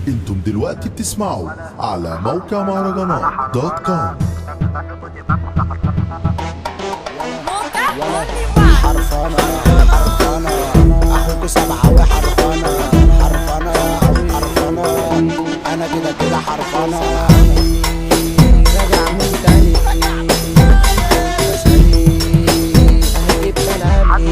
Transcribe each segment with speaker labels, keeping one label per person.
Speaker 1: انتم دلوقتي بتسمعوا على موقع مهرجانات دوت كوم
Speaker 2: حرفانة حرفانة أخوك سبعة وحرفانة حرفانة حرفانة أنا كده كده حرفانة راجع من تاني تسألني أهجيب كلامي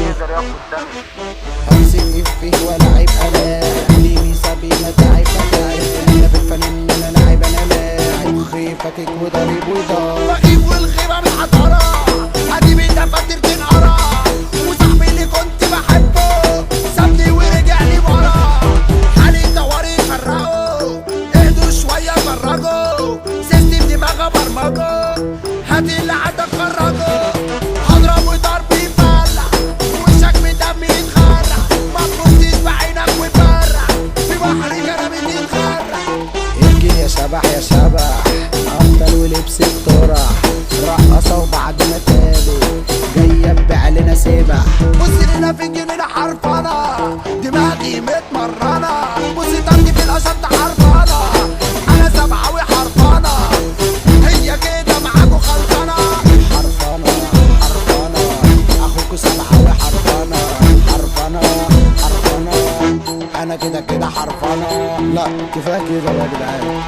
Speaker 2: همسك فيه ولا عيب أنا ليني سبيلة تعب تعب أنا بالفنان أنا لاعب أنا لاعب مخي فاكك وضريب وضار
Speaker 3: بجيب والغيرة من حضارة أجيب الدفاتر تنقرا وصاحبي اللي كنت بحبه سابني ورجع لي ورا حالي طواري يفرقوا اهدوا شوية فرجوا سيستم دماغه برمجه هات اللي عندك خرجه هضرب وضرب يفلع وشك من دمي يتخرع ما تبصيش بعينك وتبرع في بحر كرامي يتخرع
Speaker 2: ارجل يا شبح يا شبح افضل ولبس الطرح رقصة وبعد ما تابت جاية تبيع لنا سبح
Speaker 3: بص لنا في الجنينة حرفانة دماغي متمرنة بص طني في الأشنط حرفانة أنا سبعاوي حرفانة هي كده معاكوا خلطانة
Speaker 2: حرفانة حرفانة اخوك سبعة وحرفانة حرفانة حرفانة انا كده كده حرفانة لا كفاية كده يا جدعان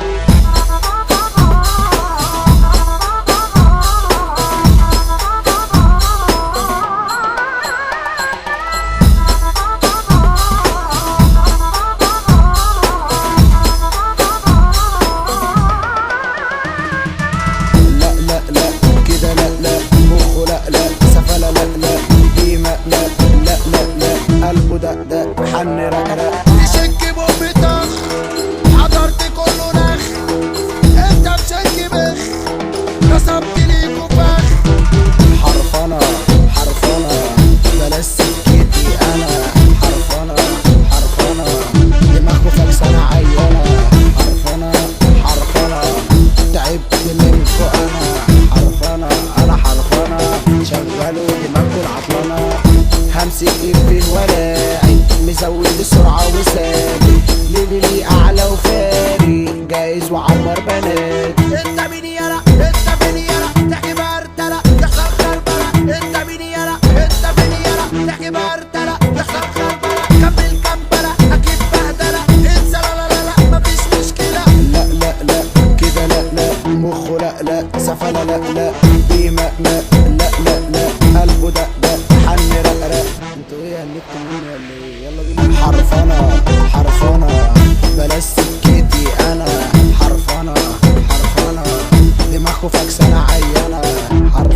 Speaker 2: لا لا لا كده لا لا مخه لا لا سفلة لا لا قيمة لا لا لا لا قلبه ده ده حن رقرق
Speaker 3: تشك بوم طخ حضرت كله نخ انت مشك بخ رسمت ليكوا فخ
Speaker 2: حرفنة حرفنة بلاش سكتي انا حرفنة حرفنة دماغكوا فلسانة عيانة حرفنة حرفنة تعبت منكوا انا حرفنة انا حرفنة شغلوا دماغكوا العطلانة همسك في الولاعي مزود السرعة وسابق ليلي اعلى وفاري جايز وعمر بنات
Speaker 3: انت مين يلا انت مين يلا تحكي بارتلا تحصل خربلة انت مين يلا انت مين يلا تحكي بارتلا تحصل خربلة كمل كمبلة اكيد بهدلة انسى لا لا لا لا مفيش مشكلة
Speaker 2: لا لا لا كده لا لا مخه لا لا سفلة لا لا قيمة ما لا لا لا قلبه ده ده حن رقرق انتوا ايه هنكتوا مني ولا ايه يلا بينا حرفنة حرفنة بلاش سكتي انا حرفنة حرفنة دماغكوا فاكسانة عيانة حرفنة